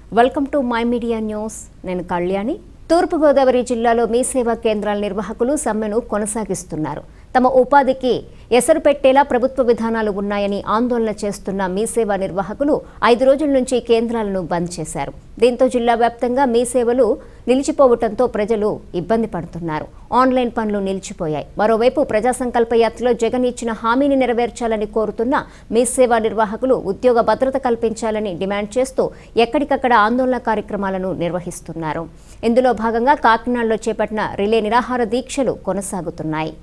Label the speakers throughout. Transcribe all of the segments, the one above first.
Speaker 1: welcome to my media news నేను కళ్యాణి తూర్పుగోదావరి జిల్లాలో మీ సేవా కేంద్రాల నిర్వాహకులు సమ్మెను కొనసాగిస్తున్నారు తమ ఉపాధికి ఎసరు పెట్టేలా ప్రభుత్వ విధానాలు ఉన్నాయని ఆందోళన చేస్తున్న మీ సేవా నిర్వాహకులు ఐదు రోజుల నుంచి కేంద్రాలను బంద్ చేశారు దీంతో జిల్లా వ్యాప్తంగా మీ సేవలు నిలిచిపోవడంతో ప్రజలు ఇబ్బంది పడుతున్నారు ఆన్లైన్ పనులు నిలిచిపోయాయి మరోవైపు ప్రజా సంకల్ప యాత్రలో జగన్ ఇచ్చిన హామీని నెరవేర్చాలని కోరుతున్న మీ సేవా నిర్వాహకులు ఉద్యోగ భద్రత కల్పించాలని డిమాండ్ చేస్తూ ఎక్కడికక్కడ ఆందోళన కార్యక్రమాలను నిర్వహిస్తున్నారు ఇందులో భాగంగా కాకినాడలో చేపట్టిన రిలే నిరాహార దీక్షలు కొనసాగుతున్నాయి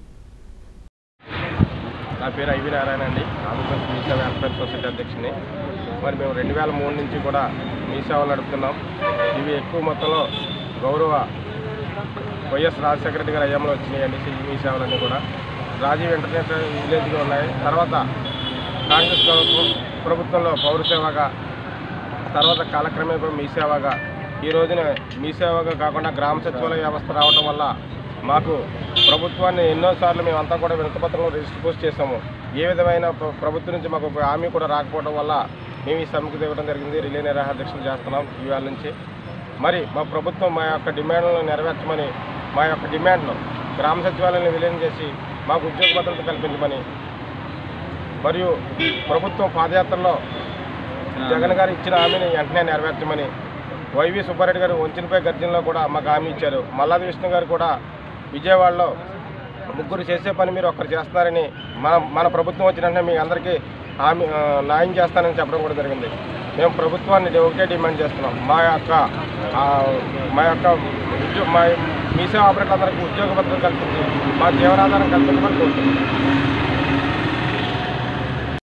Speaker 2: నా పేరు ఐవి నారాయణ అండి ఆంధ్రప్రదేశ్ మీసా వెల్ఫేర్ సొసైటీ అధ్యక్షుని మరి మేము రెండు వేల మూడు నుంచి కూడా మీ సేవలు నడుపుతున్నాం ఇవి ఎక్కువ మొత్తంలో గౌరవ వైఎస్ రాజశేఖర రెడ్డి గారి అయ్యంలో వచ్చినాయండి ఈ మీ సేవలన్నీ కూడా రాజీవ్ ఇంటర్నెట్ విలేజ్గా ఉన్నాయి తర్వాత కాంగ్రెస్ ప్రభుత్వం ప్రభుత్వంలో పౌర సేవగా తర్వాత కాలక్రమేపా మీ సేవగా ఈ రోజున మీ సేవగా కాకుండా గ్రామ సచివాలయ వ్యవస్థ రావడం వల్ల మాకు ప్రభుత్వాన్ని ఎన్నోసార్లు మేమంతా కూడా వినతిపత్రంలో రిజిస్టర్ పోస్ట్ చేసాము ఏ విధమైన ప్ర- ప్రభుత్వం నుంచి మాకు ఒక హామీ కూడా రాకపోవడం వల్ల మేము ఈ సమ్మెకు దిగడం జరిగింది రిలే నిరాహార దీక్షలు చేస్తున్నాం ఇవాళ నుంచి మరి మా ప్రభుత్వం మా యొక్క డిమాండ్లను నెరవేర్చమని మా యొక్క డిమాండ్ను గ్రామ సచివాలయాన్ని విలీనం చేసి మాకు ఉద్యోగ భద్రత కల్పించమని మరియు ప్రభుత్వం పాదయాత్రలో జగన్ గారు ఇచ్చిన హామీని వెంటనే నెరవేర్చమని వైవి సుబ్బారెడ్డి గారు వంచినపై గర్జనలో కూడా మాకు హామీ ఇచ్చారు మల్లాది విష్ణు గారు కూడా విజయవాడలో ముగ్గురు చేసే పని మీరు ఒక్కరు చేస్తున్నారని మన మన ప్రభుత్వం వచ్చిన వెంటనే మీ అందరికీ హామీ ఆ, న్యాయం చేస్తానని చెప్పడం కూడా జరిగింది మేము ప్రభుత్వాన్ని ఒకటే డిమాండ్ చేస్తున్నాం మా యొక్క ఆ, మా యొక్క ఉద్యో మా మీసే ఆపరేటర్లందరికీ ఉద్యోగ భద్రత కల్పించి మా జీవనాధారం కల్పించమని కోరుతున్నాం